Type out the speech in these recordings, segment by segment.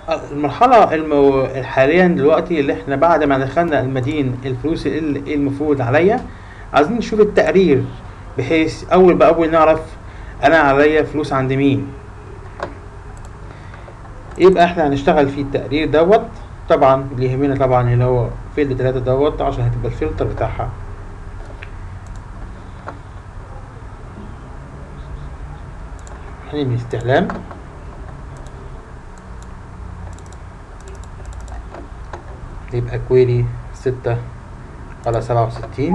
المرحلة المو... حاليا دلوقتي اللي احنا بعد ما دخلنا المدين الفلوس اللي المفروض عليا عايزين نشوف التقرير بحيث اول باول نعرف انا عليا فلوس عند مين يبقى احنا هنشتغل في التقرير دوت طبعا اللي يهمنا طبعا اللي هو فيلد تلاتة دوت عشان هتبقى الفلتر بتاعها هنعمل استعلام يبقى كويري ستة على سبعة وستين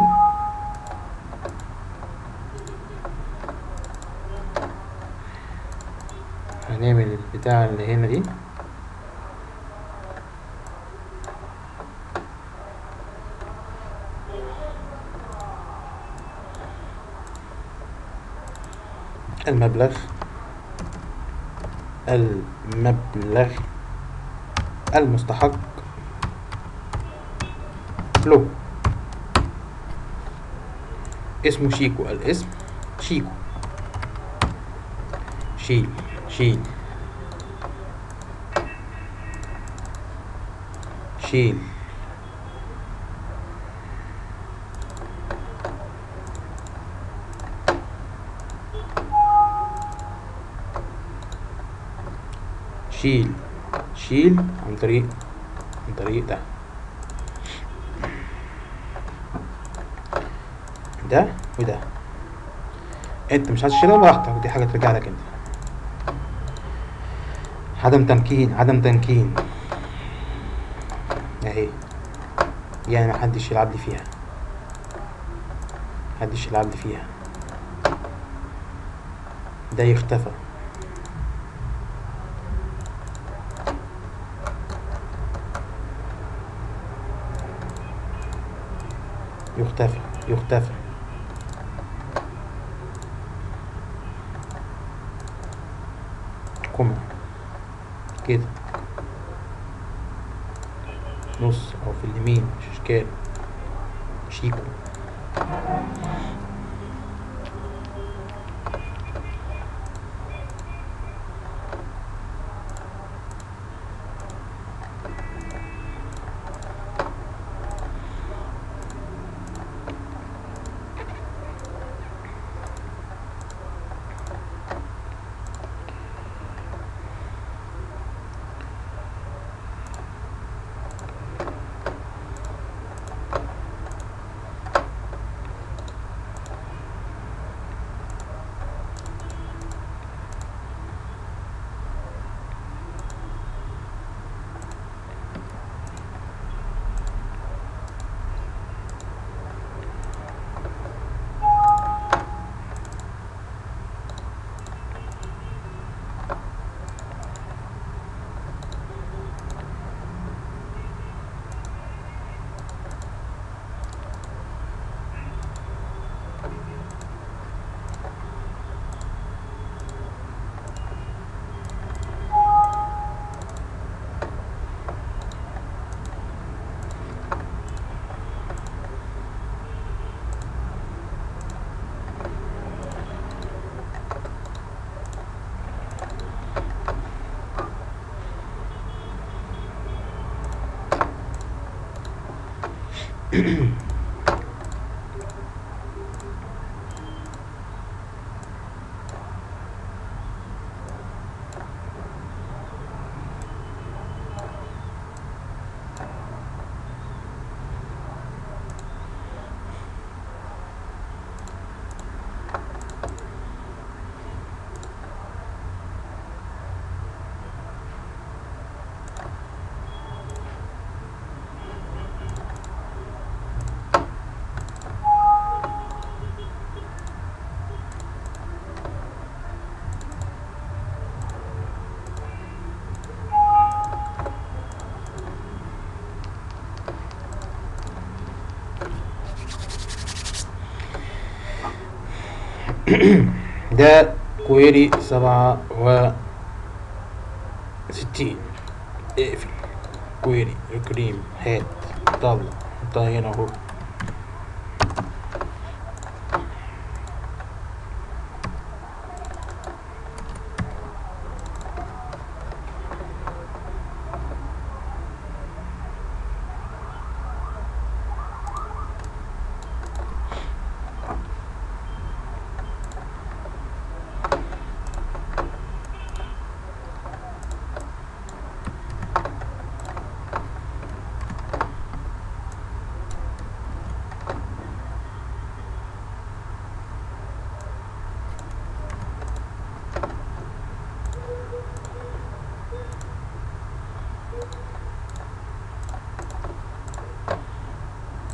هنعمل البتاع اللي هنا دي المبلغ المبلغ المستحق له اسمه شيكو الاسم شيكو شيل شيل شيل شيل شيل عن طريق عن طريق ده ده وده انت مش عايز تشيلها براحتك دي حاجه ترجع لك انت عدم تمكين عدم تمكين اهي يعني محدش يلعب لي فيها محدش يلعب لي فيها ده يختفى يختفى يختفى كوما كده نص او في اليمين مش اشكال شيكو ده كويري سبعة و ستين اقفل كويري الكريم هات طلع حطها هنا اهو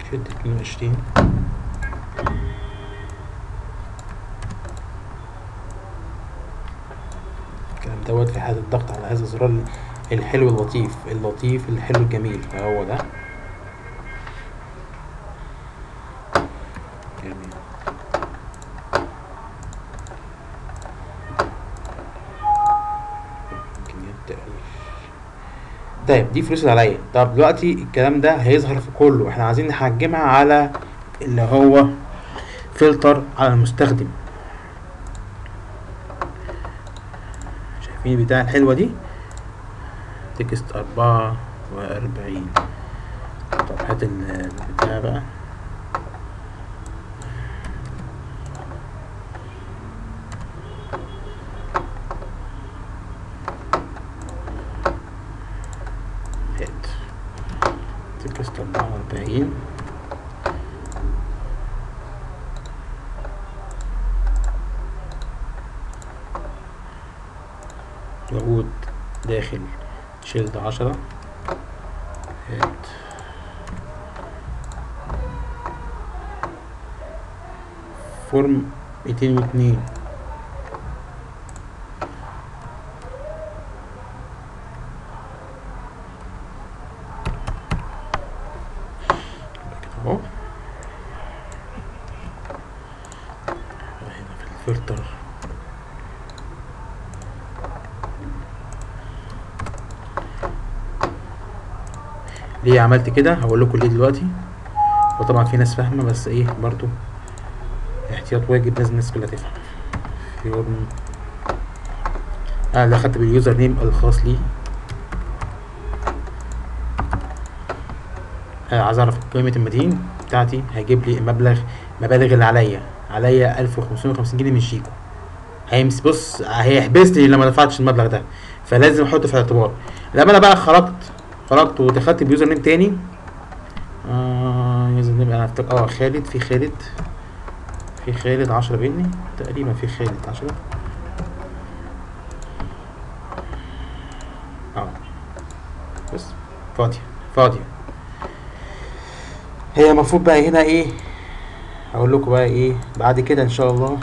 شد اتنين وعشرين الكلام دوت في حالة الضغط على هذا الزرار الحلو اللطيف اللطيف الحلو الجميل فهو ده جميل إمكانيات تقرير. طيب دي فلوس اللي عليا طب دلوقتي الكلام ده هيظهر في كله احنا عايزين نحجمها على اللي هو فلتر على المستخدم شايفين البتاع الحلوة دي تكست أربعة وأربعين طب هات ال- البتاع بقى هات تكست أربعة وأربعين يعود داخل شيلد عشرة هات فورم ميتين واتنين كده اهو هنا في الفلتر ليه عملت كده هقول لكم ليه دلوقتي وطبعا في ناس فاهمه بس ايه برضو احتياط واجب لازم الناس كلها تفهم فيورم انا اللي اخدت باليوزر نيم الخاص لي آه عايز اعرف قيمه المدين بتاعتي هيجيب لي المبلغ المبالغ اللي عليا عليا 1550 جنيه من شيكو هيمس بص هيحبس لي لما دفعتش المبلغ ده فلازم احطه في الاعتبار لما انا بقى خرجت خرجت ودخلت بيوزر نيم تاني آه يوزر نيم انا افتكر اه خالد في خالد في خالد عشرة بيني تقريبا في خالد عشرة اه بس فاضية فاضية هي المفروض بقى هنا ايه هقول لكم بقى ايه بعد كده ان شاء الله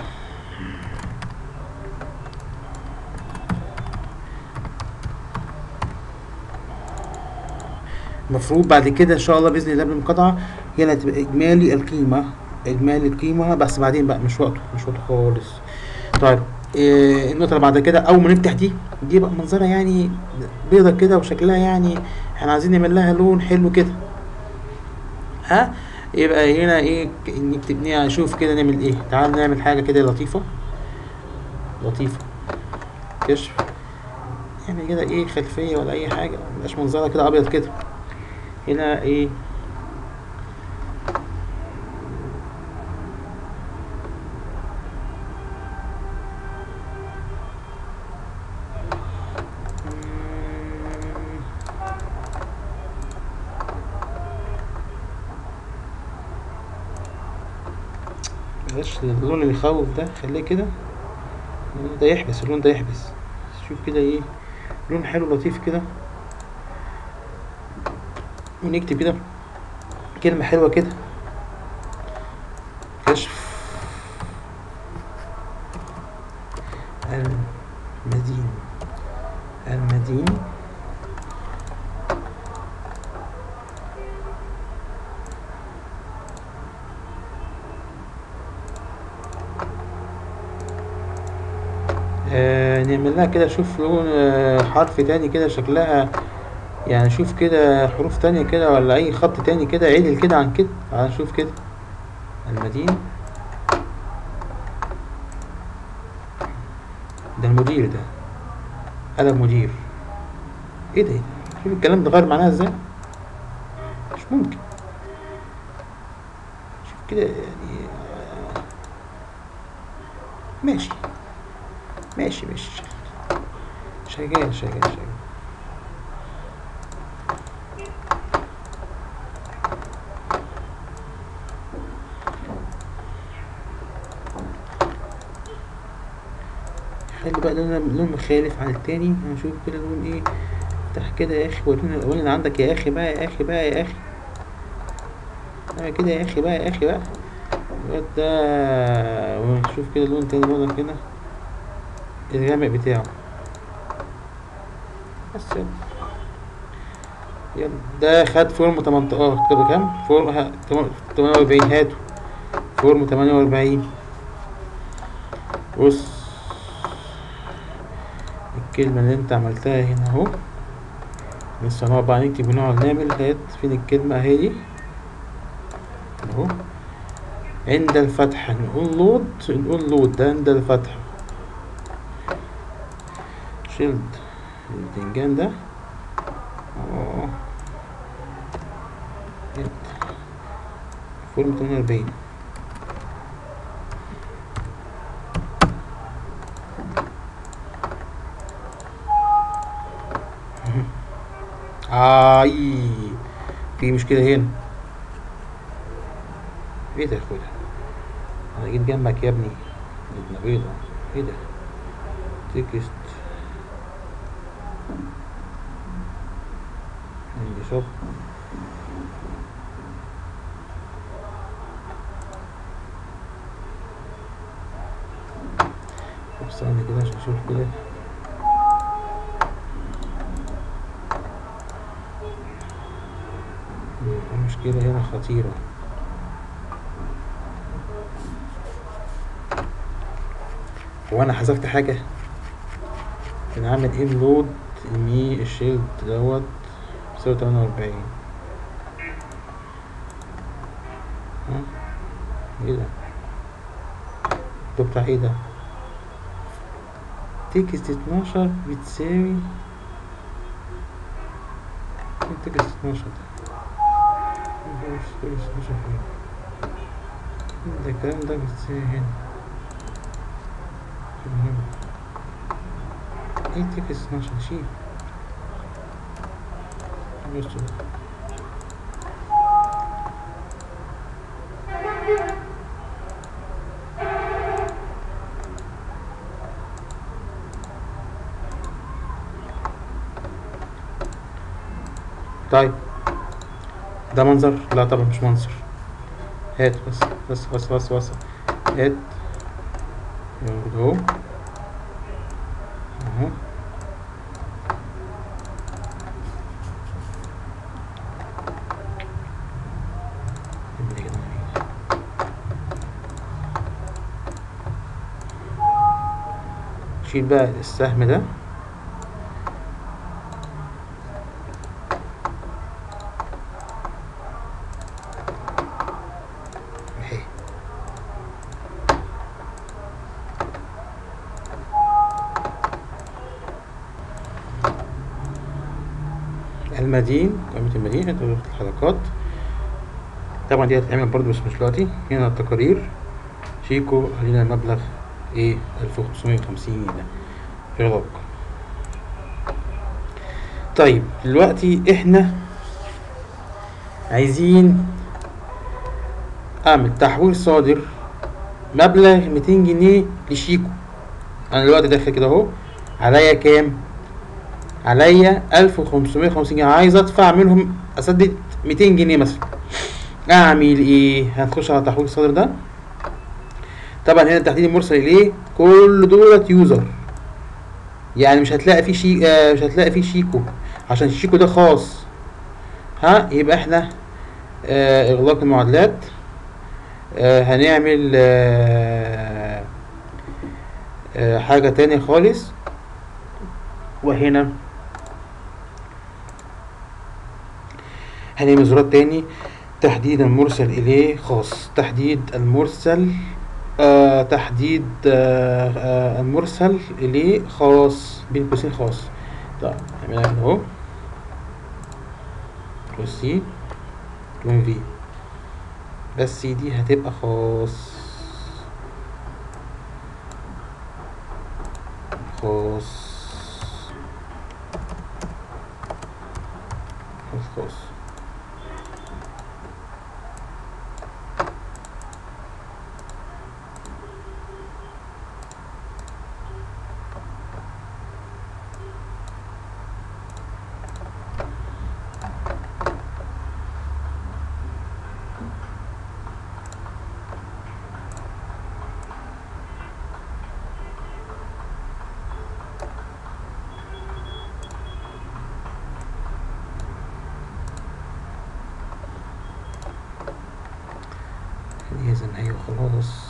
المفروض بعد كده ان شاء الله باذن الله بالمقاطعه هنا تبقى اجمالي القيمه اجمالي القيمه بس بعدين بقى مش وقته مش وقته خالص طيب إيه النقطه اللي بعد كده اول ما نفتح دي دي بقى منظرها يعني بيضه كده وشكلها يعني احنا عايزين نعمل لها لون حلو كده ها يبقى هنا ايه ك- نكتب نشوف كده نعمل ايه تعال نعمل حاجه كده لطيفه لطيفه كشف نعمل كده ايه خلفيه ولا اي حاجه مبقاش منظرها كده ابيض كده هنا ايه مم. بلاش اللون اللي يخوف ده خليه كده اللون ده يحبس اللون ده يحبس شوف كده ايه لون حلو لطيف كده ونكتب كده كلمة حلوة كده كشف المدين المدين آه نعمل لها كده شوف لون آه حرف تاني كده شكلها يعني شوف كده حروف تانية كده ولا أي خط تاني كده عدل كده عن كده تعال نشوف كده المدين ده المدير ده قلم مدير ايه ده شوف الكلام ده غير معناها ازاي مش ممكن شوف كده يعني آه، ماشي ماشي ماشي شغال شغال شغال خلي بقى لون لون مخالف عن التاني هنشوف كده لون ايه افتح كده يا اخي واللون الاولاني اللي عندك يا اخي بقى يا اخي بقى يا اخي آه كده يا اخي بقى يا اخي بقى الواد ده ونشوف كده لون تاني برضه كده الغامق بتاعه بس يلا يلا ده خد فورم 18 اه كده بكام؟ فورم ه- تم- 48 هاتوا فورم 48 بص الكلمة اللي انت عملتها هنا اهو لسه هنقعد بقى نكتب ونقعد نعمل هات فين الكلمة اهي دي اهو عند الفتح نقول لود نقول لود ده عند الفتح شيلد البتنجان ده اه هات. فورم 48 اي في مشكلة هنا ايه ده يا اخويا انا جيت جنبك يا ابني ابن بيضة ايه ده تكست اللي شوف طب استنى كده عشان اشوف كده المشكلة هنا خطيرة هو انا حذفت حاجة كان عامل ايه لود مي الشيلد دوت بيساوي تمانية وأربعين ها ايه ده ده بتاع ايه ده تكست اتناشر بتساوي ايه تكست اتناشر ده مش تكست اتناشر فين ده الكلام ده بتساوي هنا المهم ايه تكست اتناشر شيء بص ده طيب ده منظر لا طبعا مش منظر هات بس بس بس بس بس هات موجود اهو اهو اللي كده نعمل. شيل بقى السهم ده اهي المدين قائمة المدين هتبقى في الحلقات طبعا دي هتتعمل برضه بس مش دلوقتي هنا التقارير شيكو علينا المبلغ ايه 1550 جنيه إغلاق طيب دلوقتي احنا عايزين اعمل تحويل صادر مبلغ 200 جنيه لشيكو انا دلوقتي داخل كده اهو عليا كام عليا 1550 جنيه عايز ادفع منهم اسدد 200 جنيه مثلا اعمل ايه هنخش على تحويل الصادر ده طبعا هنا التحديد المرسل اليه كل دولت يوزر يعني مش هتلاقي فيه شي آه مش هتلاقي فيه شيكو عشان الشيكو ده خاص ها يبقى احنا آه اغلاق المعادلات آه هنعمل آه آه حاجة تانية خالص وهنا هنعمل زرار تاني تحديد المرسل إليه خاص تحديد المرسل آه تحديد آه آه المرسل إليه خاص بين قوسين خاص طيب نعملها كده أهو كرسي تون في بس دي هتبقى خاص خاص خاص خاص هي زي ما هي وخلاص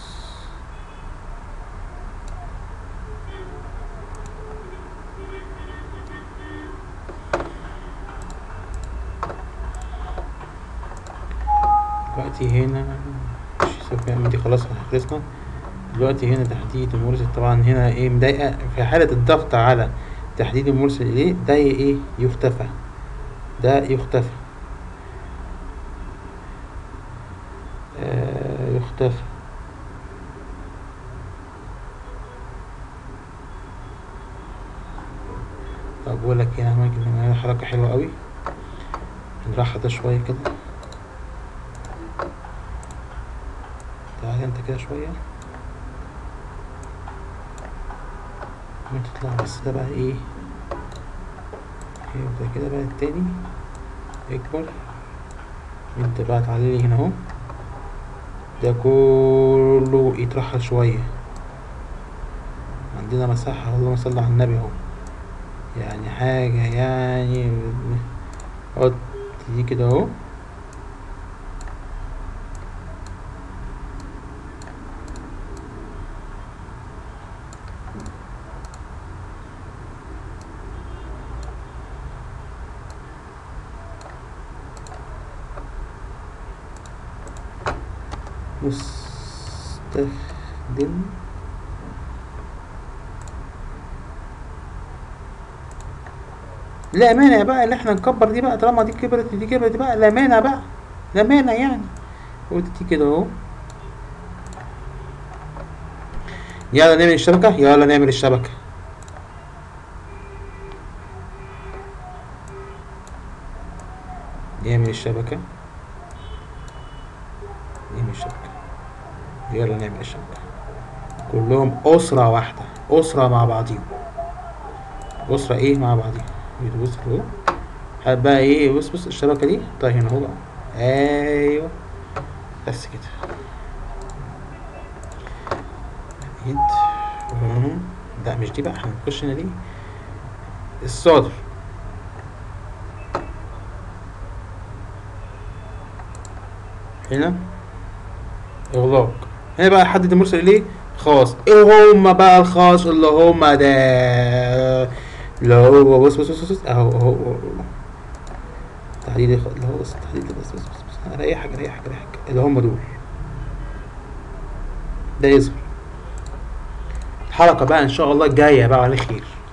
دلوقتي هنا مش سوف دي خلاص احنا خلصنا دلوقتي هنا تحديد المرسل طبعا هنا ايه مضايقة في حالة الضغط على تحديد المرسل اليه ده ايه يختفى ده يختفى آه يختفى طب بقول لك هنا اماكن هنا حركة حلوة قوي نرحب ده شوية كده تعالى انت كده شوية وتطلع بس ده بقى ايه يبدأ كده بقى التاني يكبر انت بقى تعالي هنا اهو ده كله يترحل شوية عندنا مساحة اللهم صل على النبي اهو يعني حاجة يعني حط دي كده اهو مستخدم لا مانع بقى اللي احنا نكبر دي بقى طالما دي كبرت دي كبرت بقى لا مانع بقى لا مانع يعني ودي كده اهو يلا نعمل الشبكة يلا نعمل الشبكة نعمل الشبكة نعمل الشبكة يلا نعمل الشبكة كلهم أسرة واحدة أسرة مع بعضيهم أسرة إيه مع بعضيهم بص اهو هات بقى إيه بص بص الشبكة دي طيب هنا أهو بقى أيوه بس كده هيد لا مش دي بقى هنخش هنا دي الصادر هنا اغلاق هنا بقى حدد المرسل اليه خاص ايه هما بقى الخاص اللي هما ده اللي هو بص بص بص بص اهو اهو اهو تحديد الخ- اللي هو بص تحديد بص بص بص بص ريحك ريحك ريحك اللي هما دول ده يظهر الحلقة بقى ان شاء الله الجاية بقى على خير